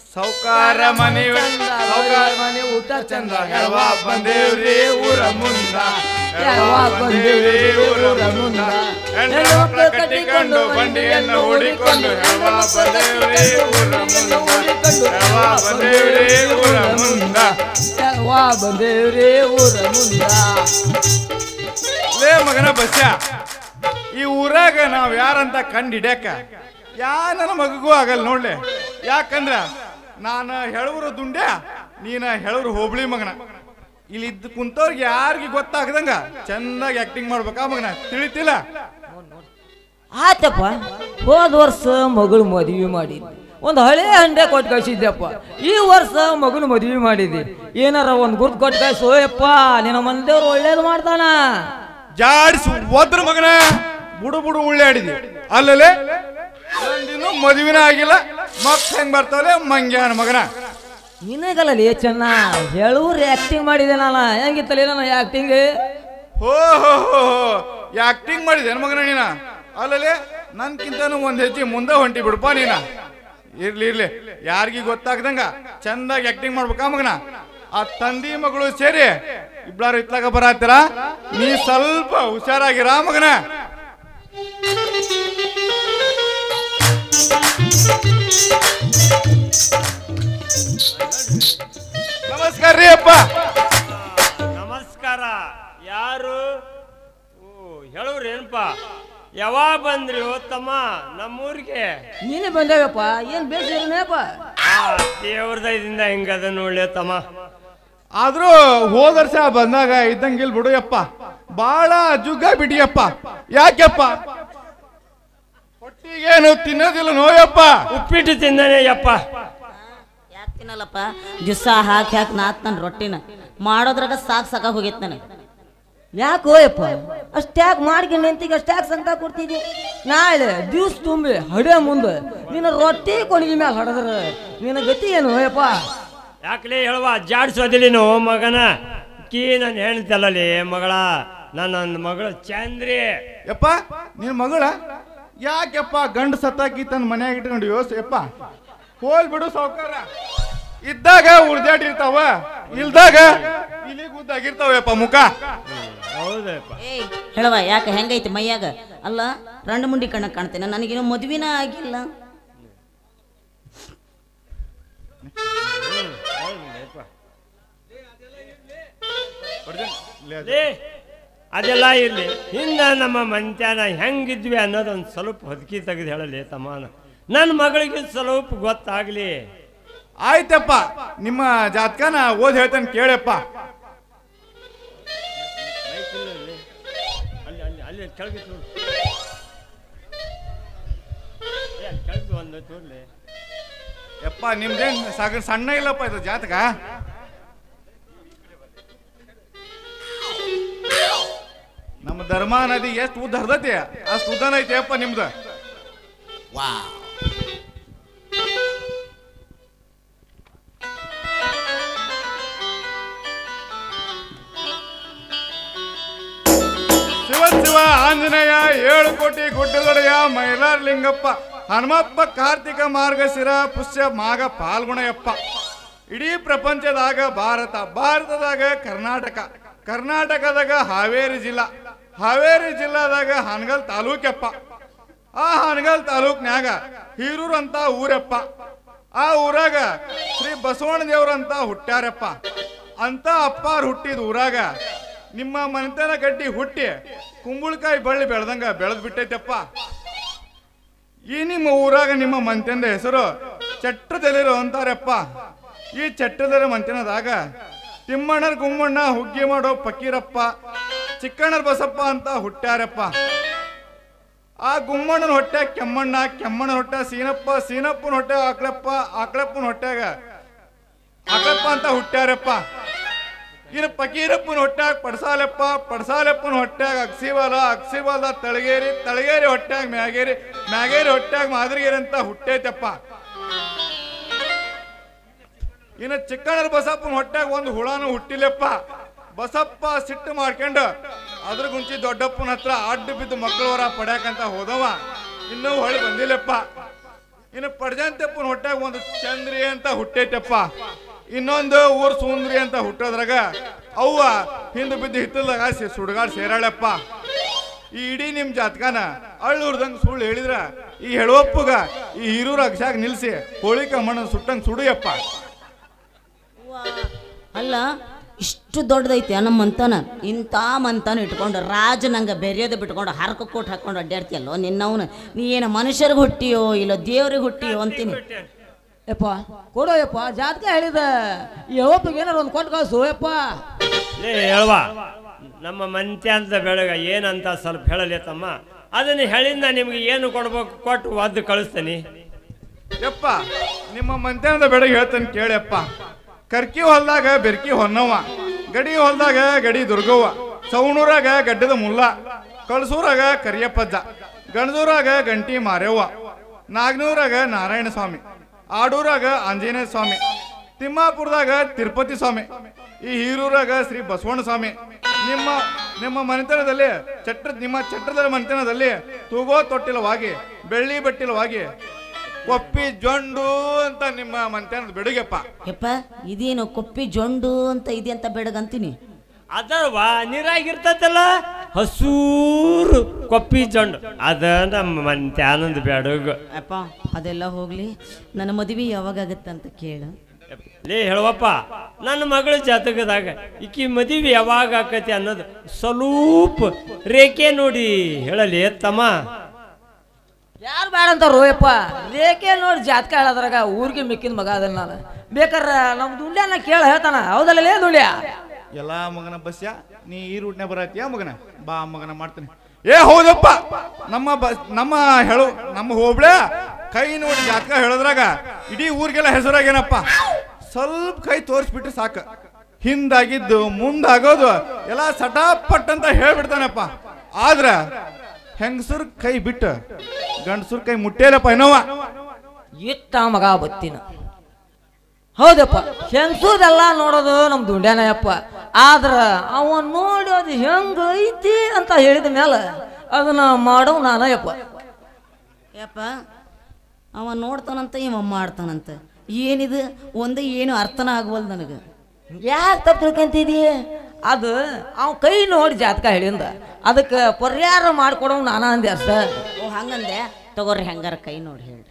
ಸೌಕಾರ ಮನೆ ಸೌಕಾರ ಮನೆ ಊಟ ಚಂದ ಹೆಳವ ಬಂದೇವ್ರಿ ಊರ ಮುಂದ ಹೆಳವ ಬಂದೇವ್ರಿ ಊರ ಮುಂದ ಹೆಣ್ಣು ಮಕ್ಕಳ ಕಟ್ಟಿಕೊಂಡು ಬಂಡಿಯನ್ನು ಹೂಡಿಕೊಂಡು ಹೆಳವ ಬಂದೇವ್ರಿ ಊರ ಮುಂದ ಹೆಳವ ಬಂದೇವ್ರಿ ಊರ ಮುಂದ ವಾ ಬಂದೇವ್ರಿ ಊರ ಮುಂದ ಲೇ ಮಗನ ಬಸ್ಯ ಈ ಊರಾಗ ನಾವ್ ಯಾರಂತ ಕಂಡು ಹಿಡ್ಯಾಕ ಯಾ ನನ್ನ ಮಗಗೂ ಆಗಲ್ಲ ನೋಡ್ಲೆ ಯಾಕಂದ್ರ ನಾನು ಹೇಳುವರು ದುಂಡ್ಯ ನೀನ ಹೇಳುವರು ಹೋಬಳಿ ಮಗನ ಇಲ್ಲಿ ಇದ್ದು ಕುಂತವ್ರಿಗೆ ಯಾರಿಗೆ ಗೊತ್ತಾಗದಂಗ ಚಂದಾಗಿ ಆಕ್ಟಿಂಗ್ ಮಾಡ್ಬೇಕಾ ಮಗನ ತಿಳಿತಿಲ್ಲ ಆತಪ್ಪ ಹೋದ ವರ್ಷ ಮಗಳು ಮದುವೆ ಮಾಡಿದ್ದೆ ಒಂದು ಹಳೆ ಹಂಡೆ ಕೊಟ್ಟು ಕಳ್ಸಿದ್ದೆಪ್ಪ ಈ ವರ್ಷ ಮಗನ ಮದುವೆ ಮಾಡಿದ್ದೆ ಏನಾರ ಒಂದು ಗುರ್ತು ಕೊಟ್ಟು ಕಳ್ಸು ಯಪ್ಪ ನಿನ್ನ ಮಂದೇವ್ರು ಒಳ್ಳೇದು ಮಾಡ್ತಾನ ಜಾಡಿಸಿ ಒದ್ರ ಮಗನ ಬುಡು ಬುಡು ಉಳ್ಳಾಡಿದಿ ಅಲ್ಲಲೆ ನಂದಿನ್ನು ಮದುವಿನ ಆಗಿಲ್ಲ ಮಕ್ ಹೆಂಗ್ ಬರ್ತಾವಲೆ ಮಂಗ್ಯಾನ ಮಗನ ನಿನಗಲ್ಲ ಲೇ ಚೆನ್ನ ಹೇಳೂರು ಆಕ್ಟಿಂಗ್ ಮಾಡಿದೆ ನಾನು ಹೆಂಗಿತ್ತಲ್ಲ ನಾನು ಆಕ್ಟಿಂಗ್ ಹೋ ಹೋ ಹೋ ಆಕ್ಟಿಂಗ್ ಮಾಡಿದೆ ಮಗನ ನೀನ ಅಲ್ಲಲೆ ನನ್ಕಿಂತನೂ ಒಂದ್ ಹೆಜ್ಜೆ ಮುಂದೆ ಹೊಂಟಿ ಬಿಡಪ್ಪ ನೀನ ಇರ್ಲಿ ಇರ್ಲಿ ಯಾರಿಗಿ ಗೊತ್ತಾಗ್ದಂಗ ಚಂದಾಗಿ ಆಕ್ಟಿಂಗ್ ಮಾಡ್ಬೇಕಾ ಮಗನ ಆ ತಂದಿ ಮಗಳು ಸೇರಿ ಇಬ್ಲಾರು ಇತ್ಲಾಗ ಬರತ್ತೀರ ನೀ ಸ್ವಲ್ಪ ಹುಷಾರಾಗಿರ ಮಗನ ನಮಸ್ಕಾರ ರೀ ಅಪ್ಪ ನಮಸ್ಕಾರ ಯಾರು ಓ ಹೇಳೋರೇನಪ್ಪ ಯಾವಾಗ ಬಂದ್ರಿ ಓ ತಮ್ಮ ನಮ್ಮೂರಿಗೆ ನೀನೇ ಬಂದೇವಪ್ಪ ಏನ್ ಬೇಸಿರನೇಪ್ಪ ಆ ದೇವ್ರದಿಂದ ಹಿಂಗದ ನೋಡ್ಲಿ ತಮ್ಮ ಆದ್ರೂ ಹೋದ ವರ್ಷ ಬಂದಾಗ ಇದ್ದಂಗಿಲ್ ಬಿಡುಯಪ್ಪ ಬಾಳ ಜುಗ್ಗ ಬಿಡಿಯಪ್ಪ ಯಾಕೆಪ್ಪ ಹೊಟ್ಟಿಗೇನು ತಿನ್ನೋದಿಲ್ಲ ನೋಯಪ್ಪ ಉಪ್ಪಿಟ್ಟು ತಿಂದಾನೆ ಯಪ್ಪ ಯಾಕೆ ತಿನ್ನಲ್ಲಪ್ಪ ಜುಸ್ಸ ಹಾಕಿ ಹಾಕಿ ನಾತ್ ನನ್ನ ರೊಟ್ಟಿನ ಮಾಡೋದ್ರಾಗ ಸಾಕ್ ಸಾಕ ಹೋಗೈತ್ ನನಗೆ ಯಾಕೋ ಯಪ್ಪ ಅಷ್ಟ್ಯಾಕ್ ಮಾಡ್ಕೊಂಡು ನಿಂತಿಗೆ ಅಷ್ಟ್ಯಾಕ್ ಸಂಕ ಕೊಡ್ತಿದ್ದಿ ನಾಳೆ ದಿವ್ಸ ತುಂಬಿ ಹಡೆ ಮುಂದೆ ನಿನ್ನ ರೊಟ್ಟಿ ಕೊಣಗಿ ಮ್ಯಾಲ ಹಡದ್ರ ನಿನ್ನ ಗತಿ ಏನು ಯಪ್ಪ ಯಾಕಲೇ ಹೇಳುವ ಜಾಡ್ಸೋದಿಲ್ಲಿನು ಮಗನ ಕೀ ನನ್ನ ಹೇಳ್ತಲ್ಲಲಿ ಮಗಳ ನನ್ನ ಮಗಳು ಚಂದ್ರಿ ಯಪ್ಪ ನಿನ್ ಮಗಳ ಯಾಕೆಪ್ಪ ಗಂಡು ಸತ್ತಾಕಿ ತನ್ನ ಮನ್ಯಾಗ ಇಟ್ಕೊಂಡು ಯೋಸ್ ಯಪ್ಪ ಹೋಲ್ ಬಿಡು ಸಾವ್ಕಾರ ಇದ್ದಾಗ ಉಳ್ದಾಡಿರ್ತಾವ ಇಲ್ದಾಗ ಇಲ್ಲಿ ಗುದ್ದಾಗಿರ್ತಾವಪ್ಪ ಮುಖ ಹೌದಪ್ಪ ಏಯ್ ಹೇಳವ ಯಾಕೆ ಹೆಂಗೈತಿ ಮೈಯಾಗ ಅಲ್ಲ ರಂಡು ಮುಂಡಿ ಕಣ್ಣ ಕಾಣ್ತೇನೆ ನನಗೇನೋ ಮದುವಿನ ಆಗಿಲ್ಲ ಲೇ, ಅದೆಲ್ಲ ಇರ್ಲಿ ಹಿಂದ ನಮ್ಮ ಮಂತ್ಯಾನ ಹೆಂಗಿದ್ವಿ ಅನ್ನೋದೊಂದು ಸ್ವಲ್ಪ ಹೊದಕಿ ತೆಗೆದು ಹೇಳಲಿ ತಮ್ಮನ ನನ್ನ ಮಗಳಿಗೆ ಸ್ವಲ್ಪ ಗೊತ್ತಾಗ್ಲಿ ಆಯ್ತಪ್ಪ ನಿಮ್ಮ ಜಾತಕನ ಓದ್ ಹೇಳ್ತೇನೆ ಕೇಳಪ್ಪ ಅಲ್ಲಿ ಅಲ್ಲಿ ಅಲ್ಲಿ ಕೆಳಗೆ ತೋರು ಏ, ಅಲ್ಲಿ ಕೆಳಗೆ ಒಂದು ತೋರ್ಲಿ ಯಪ್ಪ ನಿಮ್ದೇನ್ ಸಾಗ ಸಣ್ಣ ಇಲ್ಲಪ್ಪ ಇದು ಜಾತಕ ನಮ್ಮ ಧರ್ಮ ನದಿ ಎಷ್ಟು ಉದ್ದ ಹರ್ದತಿ ಅಷ್ಟು ಉದ್ದನ ಐತಿ ಅಪ್ಪ ನಿಮ್ದು ಶಿವ ಶಿವ ಆಂಜನೇಯ ಏಳು ಕೋಟಿ ಗುಡ್ಡದೊಡೆಯ ಮೈಲಾರ್ ಲಿಂಗಪ್ಪ ಹನುಮಪ್ಪ ಕಾರ್ತಿಕ ಮಾರ್ಗಶಿರ ಪುಷ್ಯ ಮಾಗ ಪಾಲ್ಗುಣಯಪ್ಪ ಇಡೀ ಪ್ರಪಂಚದಾಗ ಭಾರತ ಭಾರತದಾಗ ಕರ್ನಾಟಕ ಕರ್ನಾಟಕದಾಗ ಹಾವೇರಿ ಜಿಲ್ಲಾ ಹಾವೇರಿ ಜಿಲ್ಲಾದಾಗ ಹಾನಗಲ್ ತಾಲೂಕಪ್ಪ ಆ ಹಾನಗಲ್ ತಾಲೂಕ್ನ್ಯಾಗ ಹೀರೂರ್ ಅಂತ ಊರಪ್ಪ ಆ ಊರಾಗ ಶ್ರೀ ಬಸವಣ್ಣ ದೇವ್ರಂತ ಹುಟ್ಟ್ಯಾರಪ್ಪ ಅಂತ ಅಪ್ಪಾರ್ ಹುಟ್ಟಿದ ಊರಾಗ ನಿಮ್ಮ ಮನೆತನ ಗಡ್ಡಿ ಹುಟ್ಟಿ ಕುಂಬಳಕಾಯಿ ಬಳ್ಳಿ ಬೆಳ್ದಂಗ ಬೆಳೆದ್ ಬಿಟ್ಟೈತಪ್ಪ ಈ ನಿಮ್ಮ ಊರಾಗ ನಿಮ್ಮ ಮಂತ್ಯಂದ ಹೆಸರು ಚಟ್ಟದಲ್ಲಿರೋ ಅಂತಾರಪ್ಪ ಈ ಚಟ್ಟದರ ಮಂತ್ಯನದಾಗ ತಿಮ್ಮಣ್ಣರ್ ಗುಮ್ಮಣ್ಣ ಹುಗ್ಗಿ ಮಾಡೋ ಫಕೀರಪ್ಪ ಚಿಕ್ಕಣ್ಣರ್ ಬಸಪ್ಪ ಅಂತ ಹುಟ್ಟ್ಯಾರಪ್ಪ ಆ ಗುಮ್ಮಣ್ಣನ ಹೊಟ್ಟೆ ಕೆಮ್ಮಣ್ಣ ಕೆಮ್ಮಣ್ಣನ ಹೊಟ್ಟೆ ಸೀನಪ್ಪ ಸೀನಪ್ಪನ ಹೊಟ್ಟೆ ಆಕಳಪ್ಪ ಆಕಳಪ್ಪನ ಹೊಟ್ಯಾಗ ಆಕಳಪ್ಪ ಅಂತ ಹುಟ್ಟ್ಯಾರಪ್ಪ ಇನ್ನು ಫಕೀರಪ್ಪನ ಹೊಟ್ಯಾಗ ಪಡ್ಸಾಲೆಪ್ಪ ಪಡ್ಸಾಲೆಪ್ಪನ ಹೊಟ್ಯಾಗ ಅಕ್ಸಿವಾಲ ಅಕ್ಸಿವಾಲ ತಳಗೇರಿ ತಳಗೇರಿ ಹೊಟ್ಯಾಗ ಮ್ಯಾಗೇರಿ ಮ್ಯಾಗೇರಿ ಹೊಟ್ಯಾಗ ಮಾದರಿಗೇರಿ ಅಂತ ಹುಟ್ಟೈತಪ್ಪ ಇನ್ನು ಚಿಕ್ಕಣ್ಣರ ಬಸಪ್ಪನ ಹೊಟ್ಯಾಗ ಒಂದು ಹುಳಾನು ಹುಟ್ಟಿಲೆಪ್ಪ ಬಸಪ್ಪ ಸಿಟ್ಟು ಮಾಡ್ಕೊಂಡು ಅದ್ರ ಗುಂಚಿ ದೊಡ್ಡಪ್ಪನ ಹತ್ರ ಅಡ್ಡು ಬಿದ್ದು ಮಕ್ಕಳವರ ಪಡ್ಯಾಕಂತ ಹೋದವ ಇನ್ನೂ ಹೊಳಿ ಬಂದಿಲ್ಲಪ್ಪ ಇನ್ನು ಪಡ್ಜಂತಪ್ಪನ ಹೊಟ್ಟಾಗ ಒಂದು ಚಂದ್ರಿ ಅಂತ ಹುಟ್ಟೈತಪ್ಪ ಇನ್ನೊಂದು ಊರ್ ಸುಂದ್ರಿ ಅಂತ ಹುಟ್ಟೋದ್ರಾಗ ಅವ್ವ ಹಿಂದೆ ಬಿದ್ದು ಹಿತ್ತಲ್ದಾಗ ಸಿ- ಸುಡ್ಗಾಡ್ ಸೇರಾಳಪ್ಪ ಈ ಇಡೀ ನಿಮ್ ಜಾತಕನ ಅಳ್ಳೂರ್ದಂಗ್ ಸುಳ್ಳು ಹೇಳಿದ್ರ ಈ ಹೆಳವಪ್ಪಗ ಈ ಹಿರೂರ ಅಕ್ಷಾಗ ನಿಲ್ಸಿ ಹೋಳಿ ಕಮ್ಮಣ್ಣ ಸುಟ್ಟಂಗ್ ಸುಡಿಯಪ್ಪ ಅಲ್ಲ ಇಷ್ಟು ದೊಡ್ಡದೈತಿ ನಮ್ಮ ಮಂತನ ಇಂಥ ಮಂತನ ಇಟ್ಕೊಂಡು ರಾಜನಂಗ ಬೆರೆಯೋದು ಬಿಟ್ಕೊಂಡು ಹರಕ ಕೋಟ್ ಹಾಕೊಂಡು ಅಡ್ಡಾಡ್ತೀಯಲ್ಲೋ ನಿನ್ನವನು ನೀ ಏನು ಮನುಷ್ಯರಿಗೆ ಹುಟ್ಟಿಯೋ ಇಲ್ಲ ದೇವ್ರಿಗೆ ಹುಟ್ಟಿಯೋ ಅಂತೀನಿ ಯಪ್ಪ ಕೊಡೋ ಯಪ್ಪ ಜಾತಕ ಹೇಳಿದ ಯಾವಪ್ಪಿಗೆ ಏನಾರ ಒಂದು ಕೊಟ್ಟು ಕಳ್ಸು ಯಪ್ಪ ಲೇ ಹೇಳುವ ನಮ್ಮ ಮಂತ್ಯಾಂತ ಬೆಳಗ ಏನಂತ ಸ್ವಲ್ಪ ಹೇಳಲಿ ತಮ್ಮ ಅದನ್ನ ಹೇಳಿಂದ ನಿಮ್ಗೆ ಏನು ಕೊಡ್ಬೇಕು ಕೊಟ್ಟು ಒದ್ದು ಕಳಿಸ್ತೀನಿ ಯಪ್ಪ ನಿಮ್ಮ ಮಂತ್ಯಾನದ ಬೆಳಗ್ಗೆ ಹೇಳ್ತಾನೆ ಕೇಳಪ್ಪ ಕರ್ಕಿ ಹೊಲ್ದಾಗ ಬೆರ್ಕಿ ಹೊನ್ನವ್ವ ಗಡಿ ಹೊಲ್ದಾಗ ಗಡಿ ದುರ್ಗವ್ವ ಸವಣೂರಾಗ ಗಡ್ಡದ ಮುಲ್ಲ ಕಳಸೂರಾಗ ಕರಿಯಪ್ಪಜ್ಜ ಗಣದೂರಾಗ ಗಂಟಿ ಮಾರ್ಯವ್ವ ನಾಗನೂರಾಗ ನಾರಾಯಣ ಸ್ವಾಮಿ ಆಡೂರಾಗ ಆಂಜನೇಯ ಸ್ವಾಮಿ ತಿಮ್ಮಾಪುರದಾಗ ತಿರುಪತಿ ಸ್ವಾಮಿ ಈ ಹೀರೂರಾಗ ಶ್ರೀ ಬಸವಣ್ಣ ಸ್ವಾಮಿ ನಿಮ್ಮ ನಿಮ್ಮ ಮನೆತನದಲ್ಲಿ ಚಟ್ರ ನಿಮ್ಮ ಚಟ್ರದ ಮನೆತನದಲ್ಲಿ ತೂಗೋ ತೊಟ್ಟಿಲವಾಗಿ ಬೆಳ್ಳಿ ಬಟ್ಟಿಲವಾಗಿ ಕೊಪ್ಪಿ ಜೊಂಡು ಅಂತ ನಿಮ್ಮ ಮನೆತನದ ಬೆಡುಗೆಪ್ಪ ಯಪ್ಪ ಇದೇನು ಕೊಪ್ಪಿ ಜೊಂಡು ಅಂತ ಇದೆ ಅಂತ ಬೆಳಗಂತೀನಿ ಅದಲ್ವಾ ನೀರಾಗಿರ್ತೈತಲ್ಲ ಹಸೂರು ಕೊಪ್ಪಿ ಜೊಂಡು ಅದ ನಮ್ಮ ಮಂತ್ಯಾನಂದ ಬೆಡಗು ಅಪ್ಪ ಅದೆಲ್ಲ ಹೋಗ್ಲಿ ನನ್ನ ಮದುವೆ ಯಾವಾಗ ಆಗತ್ತಂತ ಕೇಳು ಲೇ ಹೇಳುವಪ್ಪ ನನ್ನ ಮಗಳ ಜಾತಕದಾಗ ಈಕಿ ಮದುವೆ ಯಾವಾಗ ಆಕತಿ ಅನ್ನೋದು ಸ್ವಲ್ಪ ರೇಖೆ ನೋಡಿ ಹೇಳಲಿ ತಮ್ಮ ಯಾರು ಬೇಡ ಅಂತಾರೋ ಯಪ್ಪ ರೇಖೆ ನೋಡಿ ಜಾತಕ ಹೇಳೋದ್ರಾಗ ಊರಿಗೆ ಮಿಕ್ಕಿದ ಮಗ ಅದನ್ನ ನಾನು ಬೇಕಾರೆ ನಮ್ಮ ದುಂಡ್ಯಾನ ಕೇಳ ಹೇಳ್ತಾನ ಹೌದಲ್ಲೇ ದುಂಡ್ಯ ಎಲ್ಲ ಮಗನ ಬಸ್ಯ ನೀ ಈ ರೂಟ್ನೆ ಬರತ್ತೀಯ ಮಗನ ಬಾ ಮಗನ ಮಾಡ್ತೀನಿ ಏ ಹೌದಪ್ಪ ನಮ್ಮ ಬಸ್ ನಮ್ಮ ಹೇಳು ನಮ್ಮ ಹೋಬ್ಳೆ ಕೈ ನೋಡಿ ಜಾತಕ ಹೇಳೋದ್ರಾಗ ಇಡೀ ಊರಿಗೆಲ್ಲ ಹೆಸರಾಗೇನಪ್ಪ ಸ್ವಲ್ಪ ಕೈ ತೋರಿಸ್ಬಿಟ್ರೆ ಸಾಕು ಹಿಂದಾಗಿದ್ದು ಮುಂದಾಗೋದು ಎಲ್ಲ ಸಟಾಪಟ್ ಅಂತ ಹೇಳ್ಬಿಡ್ತಾನಪ್ಪ ಆದ್ರ ಹೆಂಗಸರ್ ಕೈ ಬಿಟ್ಟು ಗಂಡಸರ್ ಕೈ ಮುಟ್ಟೇಲಪ್ಪ ಏನೋವ ಇಟ್ಟ ಮಗ ಬತ್ತಿನ ಹೌದಪ್ಪ ಹೆಂಗಸೂದೆಲ್ಲ ನೋಡೋದು ನಮ್ಮ ದುಂಡ್ಯಾನಯಪ್ಪ ಆದ್ರ ಅವ ನೋಡೋದು ಹೆಂಗ ಐತಿ ಅಂತ ಹೇಳಿದ ಮೇಲೆ ಅದನ್ನ ಮಾಡೋ ನಾನಯಪ್ಪ ಯಪ್ಪ ಅವ ನೋಡ್ತಾನಂತ ಇವ ಮಾಡ್ತಾನಂತ ಏನಿದು ಒಂದು ಏನು ಅರ್ಥನ ಆಗವಲ್ ನನಗೆ ಯಾಕೆ ತಪ್ಪು ತಿಳ್ಕೊಂತಿದಿ ಅದು ಅವ ಕೈ ನೋಡಿ ಜಾತಕ ಹೇಳಿಂದ ಅದಕ್ಕೆ ಪರಿಹಾರ ಮಾಡ್ಕೊಡೋ ನಾನ ಅಂದೆ ಅಷ್ಟ ಓ ಹಂಗಂದೆ ತಗೋರಿ ಹೆಂಗಾರ ಕೈ ನೋಡಿ ಹೇಳ್ರಿ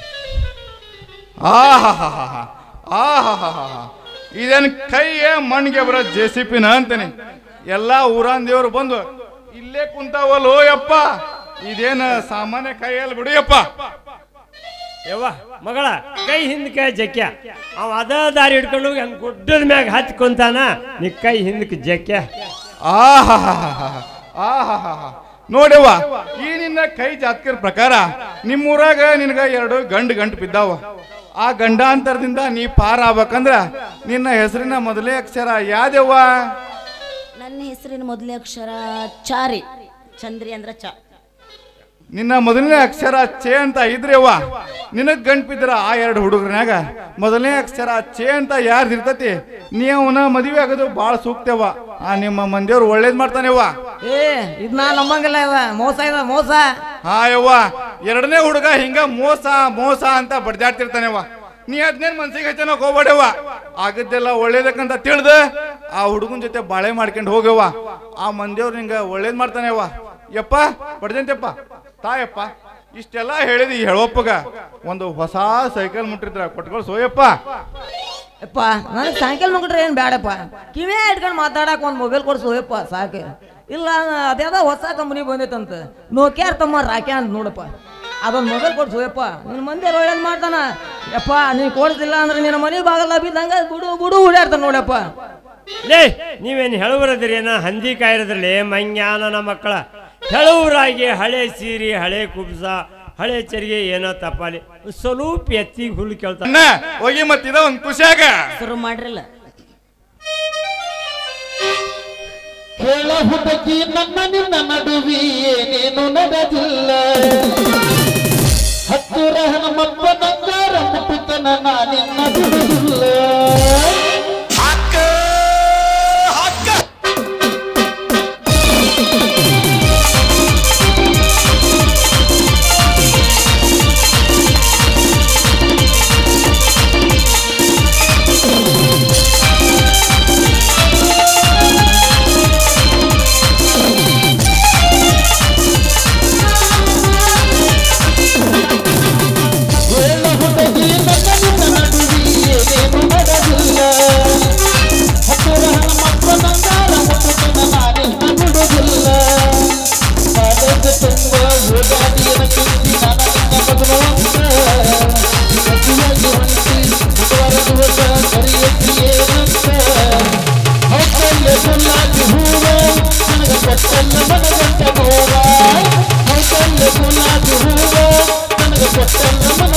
ಆಹಾಹಾಹಾ. ಆಹಾಹಾಹಾ. ಇದೇನ್ ಕೈಯೇ ಮಣ್ಣಿಗೆ ಬರೋ ಜೆ ಸಿ ಪಿನ ಅಂತಾನೆ ಎಲ್ಲಾ ಊರಾನ್ ದೇವ್ರು ಬಂದು ಇಲ್ಲೇ ಕುಂತಾವಲ್ಲೋ ಯಪ್ಪ ಇದೇನ ಸಾಮಾನ್ಯ ಕೈಯಲ್ಲಿ ಬಿಡಿಯಪ್ಪ ಯವ್ವ ಮಗಳ ಕೈ ಹಿಂದಕ್ಕೆ ಜಕ್ಯ ಅವ ಅದ ದಾರಿ ಹಿಡ್ಕೊಂಡು ಹೋಗಿ ಹಂಗೆ ಗುಡ್ಡದ ಮ್ಯಾಗ ಹತ್ತಿ ಕುಂತಾನ ನೀ ಕೈ ಹಿಂದಕ್ಕೆ ಜಕ್ಯ ಆಹಾಹಾಹಾ. ಆಹಾಹಾಹಾ. ನೋಡವ್ವ ಈ ನಿನ್ನ ಕೈ ಜಾತಕರ ಪ್ರಕಾರ ನಿಮ್ಮೂರಾಗ ನಿನಗ ಎರಡು ಗಂಡು ಗಂಟು ಬಿದ್ದಾವ ಆ ಗಂಡಾಂತರದಿಂದ ನೀ ಪಾರ ಆಗ್ಬೇಕಂದ್ರ ನಿನ್ನ ಹೆಸರಿನ ಮೊದಲೇ ಅಕ್ಷರ ಯಾವ್ದವ್ವ ನನ್ನ ಹೆಸರಿನ ಮೊದಲನೇ ಅಕ್ಷರ ಚಾರಿ ಚಂದ್ರಿ ಅಂದ್ರ ಚ ನಿನ್ನ ಮೊದಲನೇ ಅಕ್ಷರ ಚೇ ಅಂತ ಇದ್ರೇವ್ವ ನಿನಗ್ ಗಂಟ್ ಬಿದ್ರ ಆ ಎರಡು ಹುಡುಗರನ್ಯಾಗ ಮೊದಲನೇ ಅಕ್ಷರ ಚೇ ಅಂತ ಯಾರ್ದು ಇರ್ತತಿ ನೀ ಅವನ ಮದುವೆ ಆಗೋದು ಬಾಳ ಸೂಕ್ತವ್ವ ಆ ನಿಮ್ಮ ಮಂದಿಯವ್ರು ಒಳ್ಳೇದ್ ಮಾಡ್ತಾನೆವ್ವ ಏ ಇದ್ ನಾ ನಮ್ಮಂಗಿಲ್ಲ ಇವ ಮೋಸ ಇದ ಮೋಸ ಹಾ ಯವ್ವ ಎರಡನೇ ಹುಡುಗ ಹಿಂಗ ಮೋಸ ಮೋಸ ಅಂತ ಬಡ್ದಾಡ್ತಿರ್ತಾನೆವ್ವ ನೀ ಹದಿನೇನು ಮನ್ಸಿಗೆ ಹಚ್ಚನೋ ಹೋಗ್ಬೇಡವ್ವ ಆಗದ್ದೆಲ್ಲ ಒಳ್ಳೇದಕ್ಕಂತ ತಿಳಿದ ಆ ಹುಡುಗನ ಜೊತೆ ಬಾಳೆ ಮಾಡ್ಕೊಂಡು ಹೋಗವ್ವ ಆ ಮಂದಿಯವ್ರು ನಿಂಗ ಒಳ್ಳೇದ್ ಮಾಡ್ತಾನೆವ್ವ ಯಪ್ಪ ಬಡ್ದಂತೆಪ್ಪ ತಾಯಪ್ಪ ಇಷ್ಟೆಲ್ಲ ಹೇಳಿದಿ ಹೇಳೋಪ್ಪಗ ಒಂದು ಹೊಸ ಸೈಕಲ್ ಮುಟ್ಟಿದ್ರ ಕೊಟ್ಕೊಳ್ ಸೋಯಪ್ಪ ಯಪ್ಪ ನನಗೆ ಸಾಯಂಕಾಲ ಮುಗಿಟ್ರೆ ಏನು ಬೇಡಪ್ಪ ಕಿವೇ ಇಟ್ಕೊಂಡು ಮಾತಾಡಕ್ಕೆ ಒಂದು ಮೊಬೈಲ್ ಕೊಡ್ಸು ಯಪ್ಪ ಸಾಕು ಇಲ್ಲ ಅದ್ಯಾವುದೋ ಹೊಸ ಕಂಪ್ನಿ ಬಂದೈತಂತ ನೋಕ್ಯಾರ್ ತಮ್ಮ ರಾಕ್ಯಾ ಅಂತ ನೋಡಪ್ಪ ಅದೊಂದು ಮೊಬೈಲ್ ಕೊಡ್ಸು ಯಪ್ಪ ನಿನ್ನ ಮಂದಿ ಒಳ್ಳೇದು ಮಾಡ್ತಾನ ಯಪ್ಪ ನೀನು ಕೊಡ್ಸಿಲ್ಲ ಅಂದ್ರೆ ನಿನ್ನ ಮನೆ ಬಾಗಲ್ಲ ಬಿದ್ದಂಗ ಬುಡು ಬುಡು ಓಡಾಡ್ತಾನೆ ನೋಡಪ್ಪ ಲೇ ನೀವೇನು ಹೇಳುವರದ್ರಿ ಏನ ಹಂದಿ ಕಾಯಿರದ್ರಲ್ಲೇ ಮಂಗ್ಯಾನನ ಮಕ್ಕಳ ಹೇಳುವರಾಗಿ ಹಳೆ ಸೀರೆ ಹಳೆ ಕುಬ್ಸ ಹಳೆ ಚರಿಗೆ ಏನೋ ತಪ್ಪಾಲಿ ಸ್ವಲ್ಪ ಎತ್ತಿಗೆ ಹುಲ್ಲು ಕೇಳ್ತಾನೆ ಅಣ್ಣ ಹೋಗಿ ಮತ್ತಿದ ಒಂದ್ ಖುಷಿಯಾಗ ಶುರು ಮಾಡ್ರಲ್ಲ ಹೇಳ ಹುಡುಗಿ ನನ್ನ ನಿನ್ನ ನಡುವಿ ಏನೇನು ನಡೆದಿಲ್ಲ ಹತ್ತೂರ ಹನುಮಪ್ಪ ನಂಗಾರ ಮುಟ್ಟುತನ ನಾ ನಿನ್ನ ಬಿಡುವುದಿಲ್ಲ ಕೊಟ್ಟಲ್ಲ